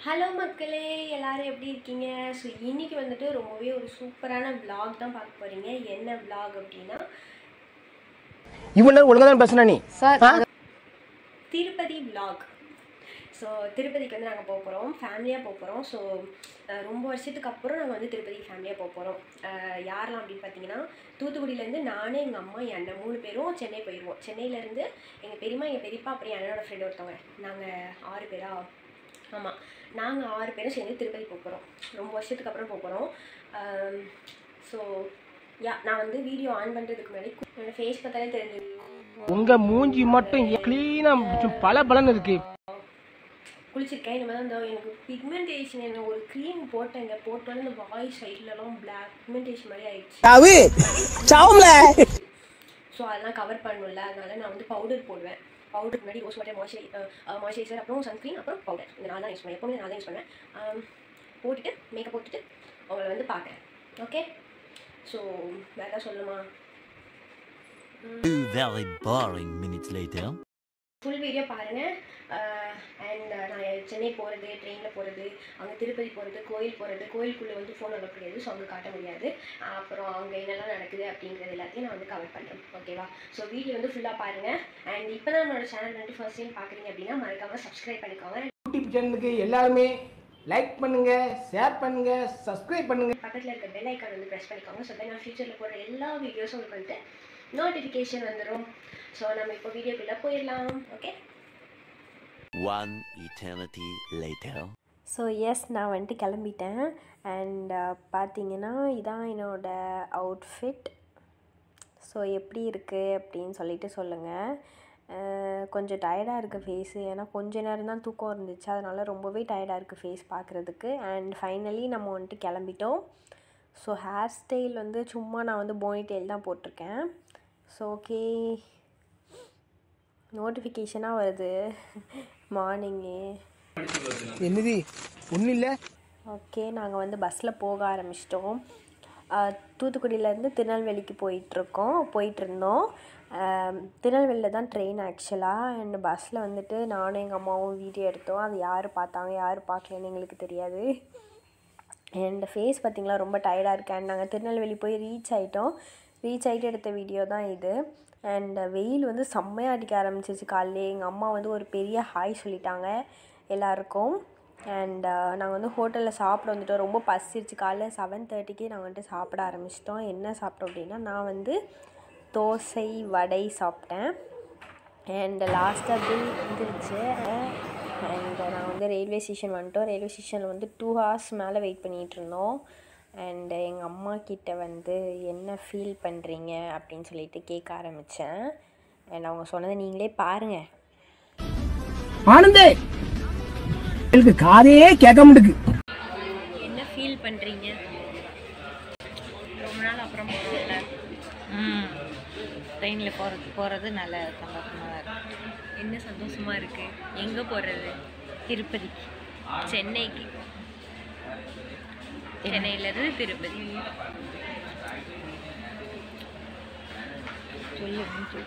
Hello மக்களே எல்லாரும் எப்படி இருக்கீங்க ஸோ இன்னைக்கு வந்துட்டு ரொம்பவே ஒரு சூப்பரான vlog தான் பார்க்க போறீங்க என்ன vlog அப்படின்னா இவன் ஒழுங்கா தான் பேசுனா நீ திருப்பதி vlog ஸோ திருப்பதிக்கு வந்து நாங்கள் போக போகிறோம் ஃபேமிலியாக போக போகிறோம் ஸோ ரொம்ப வருஷத்துக்கு அப்புறம் நாங்கள் வந்து திருப்பதி ஃபேமிலியாக போக போகிறோம் யாரெல்லாம் அப்படின்னு பார்த்தீங்கன்னா தூத்துக்குடியிலேருந்து நானே எங்கள் அம்மா என் அண்ணன் மூணு பேரும் சென்னை போயிடுவோம் சென்னையிலேருந்து எங்கள் பெரியம்மா எங்கள் பெரியப்பா அப்புறம் என் அண்ணனோட ஃப்ரெண்டு ஒருத்தவங்க நாங்கள் ஆறு பேரா ஆமாம் நாங்கள் ஆறு பேரும் சேர்ந்து திருப்பதி போக போகிறோம் ரொம்ப வருஷத்துக்கு அப்புறம் போக போகிறோம் ஸோ யா நான் வந்து வீடியோ ஆன் பண்ணுறதுக்கு முன்னாடி என்னோடய ஃபேஸ் பார்த்தாலே தெரிஞ்சது உங்க மூஞ்சி மட்டும் கிளீனா பல பலன் இருக்கு குளிச்சிருக்கேன் இந்த மாதிரி இந்த எனக்கு பிக்மெண்டேஷன் என்ன ஒரு க்ரீம் போட்டேங்க போட்டோன்னே இந்த வாய் சைட்லலாம் பிளாக் பிக்மெண்டேஷன் மாதிரி ஆயிடுச்சு சாவு சாவும்ல ஸோ அதெல்லாம் கவர் பண்ணல அதனால நான் வந்து பவுடர் போடுவேன் பவுடருக்கு முன்னாடி ரோஸ் வாட்டர் மாய்ஸ்சரை மாய்ஸ்சரைசர் அப்புறம் சன்ஸ்க்ரீன் அப்புறம் பவுடர் இந்த நாள் தான் யூஸ் பண்ணுவேன் எப்பவுமே நான் தான் யூஸ் பண்ணுவேன் ஆம், போட்டுட்டு மேக்கப் போட்டுட்டு அவங்கள வந்து பார்க்குறேன் ஓகே ஸோ வேறு ஏதாவது சொல்லுமா Two very boring minutes later. Full video பாருங்கள் அண்ட் நான் சென்னை போகிறது ட்ரெயினில் போகிறது அங்கே திருப்பதி போகிறது கோயில் போகிறது கோயிலுக்குள்ளே வந்து ஃபோன் அலோவ் கிடையாது ஸோ அங்கே காட்ட முடியாது அப்புறம் அங்கே என்னெல்லாம் நடக்குது அப்படிங்கிறது எல்லாத்தையும் நான் வந்து கவர் பண்ணுறேன் ஓகேவா ஸோ வீடியோ வந்து ஃபுல்லாக பாருங்கள் அண்ட் இப்போ தான் நம்மளோட சேனல் வந்து ஃபர்ஸ்ட் டைம் பார்க்குறீங்க அப்படின்னா மறக்காமல் சப்ஸ்கிரைப் பண்ணிக்கோங்க யூடியூப் சேனலுக்கு எல்லாருமே லைக் பண்ணுங்க ஷேர் பண்ணுங்க சப்ஸ்கிரைப் பண்ணுங்க பக்கத்தில் இருக்க பெல் ஐக்கான் வந்து ப்ரெஸ் பண்ணிக்கோங்க ஸோ நான் ஃபியூச்சரில் போடுற எல்லா வீடியோஸும் உங்களுக்கு வந்துட்டு நோட்டிஃபிகேஷன் வந்துடும் ஸோ நம்ம இப்போ வீடியோக்குள்ளே போயிடலாம் okay One eternity later. So yes நான் வந்துட்டு கிளம்பிட்டேன் அண்ட் பார்த்தீங்கன்னா இதான் என்னோட அவுட்ஃபிட் ஸோ எப்படி இருக்குது அப்படின்னு சொல்லிட்டு சொல்லுங்கள் அஹ் கொஞ்சம் டயர்டாக இருக்குது ஃபேஸு ஏன்னா கொஞ்ச நேரம் தான் தூக்கம் இருந்துச்சு அதனால் ரொம்பவே டயர்டாக இருக்குது ஃபேஸ் பார்க்குறதுக்கு அண்ட் ஃபைனலி நம்ம வந்துட்டு கிளம்பிட்டோம் ஸோ ஹேர் ஸ்டைல் வந்து சும்மா நான் வந்து போனி டெயில் தான் போட்டிருக்கேன் ஸோ ஓகே நோட்டிஃபிகேஷனாக வருது மார்னிங்கு என்னது ஒன்றும் இல்லை ஓகே நாங்கள் வந்து பஸ்ஸில் போக ஆரம்பிச்சிட்டோம் தூத்துக்குடியிலேருந்து திருநெல்வேலிக்கு போயிட்டுருக்கோம் போயிட்டுருந்தோம் திருநெல்வேலியில் தான் ட்ரெயின் ஆக்சுவலாக அண்ட் பஸ்ஸில் வந்துட்டு நானும் எங்கள் அம்மாவும் வீடியோ எடுத்தோம் அது யார் பார்த்தாங்க யார் பார்க்கலன்னு எங்களுக்கு தெரியாது அண்ட் ஃபேஸ் பார்த்திங்களா ரொம்ப டயர்டாக இருக்கு அண்ட் நாங்கள் திருநெல்வேலி போய் ரீச் ஆகிட்டோம் ரீச் ஆகிட்டு எடுத்த வீடியோ தான் இது அண்ட் வெயில் வந்து செம்மையாக அடிக்க ஆரம்பிச்சிச்சு காலையிலே எங்கள் அம்மா வந்து ஒரு பெரிய ஹாய் சொல்லிட்டாங்க எல்லாருக்கும் அண்ட் நாங்கள் வந்து ஹோட்டலில் சாப்பிட வந்துட்டோம் ரொம்ப பசிருச்சு காலைல செவன் தேர்ட்டிக்கே நாங்கள் வந்துட்டு சாப்பிட ஆரம்பிச்சிட்டோம் என்ன சாப்பிட்டோம் அப்படின்னா நான் வந்து தோசை வடை சாப்பிட்டேன் அண்ட் லாஸ்ட்டாக பில் வந்துருச்சு அண்ட் நான் வந்து ரயில்வே ஸ்டேஷன் வந்துட்டோம் ரயில்வே ஸ்டேஷனில் வந்து டூ ஹவர்ஸ் மேலே வெயிட் பண்ணிகிட்டு இருந்தோம் அண்ட் எங்கள் அம்மா கிட்ட வந்து என்ன ஃபீல் பண்ணுறீங்க அப்படின்னு சொல்லிட்டு கேட்க ஆரம்பித்தேன் அண்ட் அவங்க சொன்னதை நீங்களே பாருங்கள் ஆனந்தே எனக்கு காதே கேட்க மாட்டுக்கு என்ன ஃபீல் பண்ணுறீங்க ரொம்ப நாள் அப்புறம் போகிறோம்ல ம் ட்ரெயினில் போகிறது போகிறது நல்ல சந்தோஷமாக தான் இருக்கு என்ன சந்தோஷமாக இருக்குது எங்கே போகிறது திருப்பதி சென்னைக்கு சென்னையிலேருந்து திருப்பதி சொல்லு சொல்லு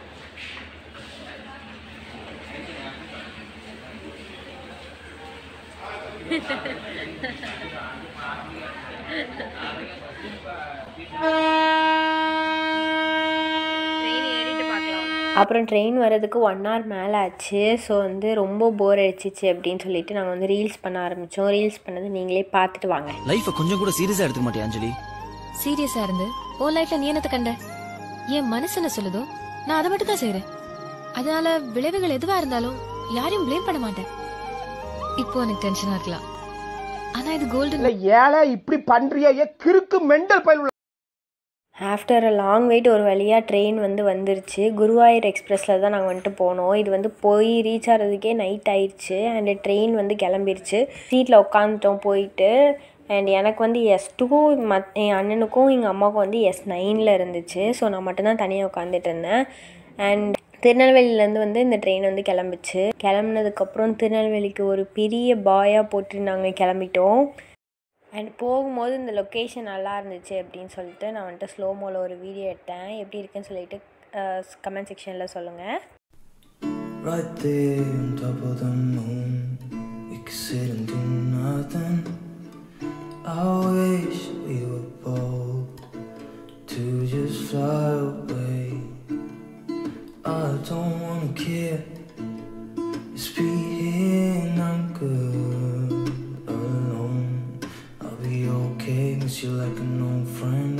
ட்ரெயின் ஏறிட்டு பார்க்கலாம் அப்புறம் ட்ரெயின் வர்றதுக்கு ஒன் ஹவர் மேலே ஆச்சு ஸோ வந்து ரொம்ப போர் அடிச்சிச்சு அப்படின்னு சொல்லிட்டு நாங்கள் வந்து ரீல்ஸ் பண்ண ஆரம்பித்தோம் ரீல்ஸ் பண்ணது நீங்களே பார்த்துட்டு வாங்க லைஃப கொஞ்சம் கூட சீரியஸா எடுத்துக்க மாட்டியா அஞ்சலி சீரியஸா இருந்து உன் லைஃப்ல நீ என்னத்த கண்ட என் மனசு என்ன சொல்லுதோ நான் அதை மட்டும் தான் செய்யறேன் அதனால விளைவுகள் எதுவா இருந்தாலும் யாரையும் ப்ளேம் பண்ண மாட்டேன் இப்போ எனக்கு டென்ஷனா இருக்கலாம் ஆனா இது கோல்டன் இல்ல ஏழை இப்படி பண்றியா ஏ கிறுக்கு மெண்டல் பயில் ஆஃப்டர் அ லாங் வெயிட் ஒரு வழியாக ட்ரெயின் வந்து வந்துருச்சு குருவாயூர் எக்ஸ்பிரஸில் தான் நாங்கள் வந்துட்டு போனோம் இது வந்து போய் ரீச் ஆகிறதுக்கே நைட் ஆயிடுச்சு அண்ட் ட்ரெயின் வந்து கிளம்பிருச்சு சீட்டில் உட்காந்துட்டோம் போயிட்டு அண்ட் எனக்கு வந்து எஸ் டூ மத் என் அண்ணனுக்கும் எங்கள் அம்மாவுக்கும் வந்து எஸ் நைனில் இருந்துச்சு ஸோ நான் மட்டும்தான் தனியாக உட்காந்துட்டு இருந்தேன் அண்ட் திருநெல்வேலியிலேருந்து வந்து இந்த ட்ரெயின் வந்து கிளம்பிச்சு கிளம்புனதுக்கப்புறம் திருநெல்வேலிக்கு ஒரு பெரிய பாயாக போட்டு நாங்கள் கிளம்பிட்டோம் அண்ட் போகும்போது இந்த லொக்கேஷன் நல்லா இருந்துச்சு அப்படின்னு சொல்லிட்டு நான் வந்துட்டு ஸ்லோ மோவில் ஒரு வீடியோ எடுத்தேன் எப்படி இருக்குன்னு சொல்லிட்டு கமெண்ட் செக்ஷனில் சொல்லுங்கள் Right there on top of the moon, you can sit and do nothing. I wish we were bold to just fly away. I don't wanna care. Just be here and I'm good alone. I'll be okay, miss you like an old friend.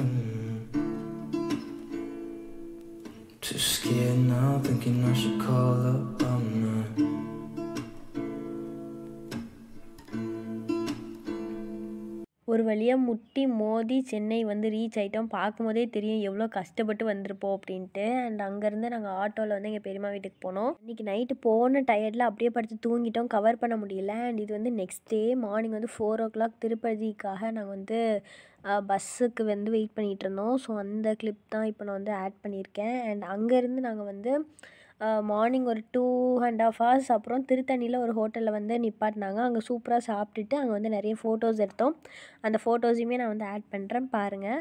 Too scared now, thinking I should call up. I'm not. ஒரு வழியாக முட்டி மோதி சென்னை வந்து reach ஆகிட்டோம் பார்க்கும்போதே தெரியும் எவ்வளோ கஷ்டப்பட்டு வந்திருப்போம் அப்படின்ட்டு அண்ட் அங்கேருந்து நாங்கள் ஆட்டோவில் வந்து எங்கள் பெரியம்மா வீட்டுக்கு போனோம் இன்றைக்கி நைட்டு போன டயர்டில் அப்படியே படுத்து தூங்கிட்டோம் கவர் பண்ண முடியல அண்ட் இது வந்து நெக்ஸ்ட் டே மார்னிங் வந்து ஃபோர் ஓ கிளாக் திருப்பதிக்காக நாங்கள் வந்து பஸ்ஸுக்கு வந்து வெயிட் பண்ணிகிட்டு இருந்தோம் ஸோ அந்த கிளிப் தான் இப்போ நான் வந்து ஆட் பண்ணியிருக்கேன் அண்ட் அங்கேருந்து நாங்கள் வந்து மார்னிங் ஒரு டூ அண்ட் ஆஃப் ஹவர்ஸ் அப்புறம் திருத்தணியில் ஒரு ஹோட்டலில் வந்து நிப்பாட்டினாங்க அங்கே சூப்பராக சாப்பிட்டுட்டு அங்கே வந்து நிறைய ஃபோட்டோஸ் எடுத்தோம் அந்த ஃபோட்டோஸையுமே நான் வந்து ஆட் பண்ணுறேன் பாருங்கள்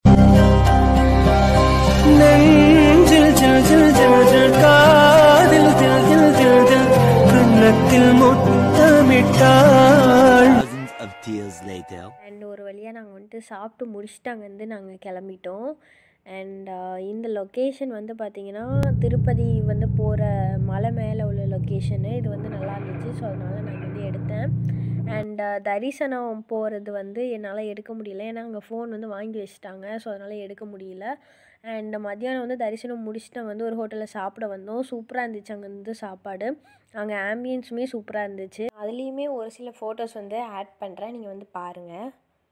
நெஞ்சில் ஜில் ஜில் ஜில் ஜில் காதில் தில் தில் தில் தில் கன்னத்தில் முத்தமிட்டாள் Thousands of tears later. And ஒரு வழியாக நாங்கள் வந்துட்டு சாப்பிட்டு முடிச்சுட்டு அங்கேருந்து நாங்கள் கிளம்பிட்டோம் அண்ட் இந்த லொக்கேஷன் வந்து பார்த்திங்கன்னா திருப்பதி வந்து போகிற மலை மேலே உள்ள லொக்கேஷனு இது வந்து நல்லா இருந்துச்சு ஸோ அதனால் நான் வந்து எடுத்தேன் அண்ட் தரிசனம் போகிறது வந்து என்னால் எடுக்க முடியல ஏன்னா அங்கே ஃபோன் வந்து வாங்கி வச்சுட்டாங்க ஸோ அதனால் எடுக்க முடியல அண்ட் மத்தியானம் வந்து தரிசனம் முடிச்சுட்டு நாங்கள் வந்து ஒரு ஹோட்டலில் சாப்பிட வந்தோம் சூப்பராக இருந்துச்சு அங்கே வந்து சாப்பாடு அங்கே ஆம்பியன்ஸுமே சூப்பராக இருந்துச்சு அதுலேயுமே ஒரு சில ஃபோட்டோஸ் வந்து ஆட் பண்ணுறேன் நீங்கள் வந்து பாருங்கள்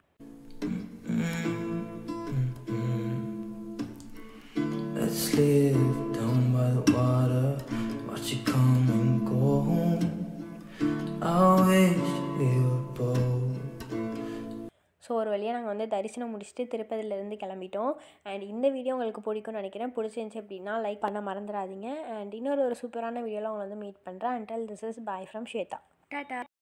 Let's live down by the water. Watch you come and go home. I wish we were bold. So ஒரு வழியாக நாங்கள் வந்து தரிசனம் முடிச்சுட்டு திருப்பதியிலேருந்து கிளம்பிட்டோம் அண்ட் இந்த வீடியோ உங்களுக்கு பிடிக்கும்னு நினைக்கிறேன் பிடிச்சிருந்துச்சி அப்படின்னா லைக் பண்ண மறந்துடாதீங்க அண்ட் இன்னொரு ஒரு சூப்பரான வீடியோவில் உங்களை வந்து மீட் பண்ணுறேன் until this is bye from Shweta tata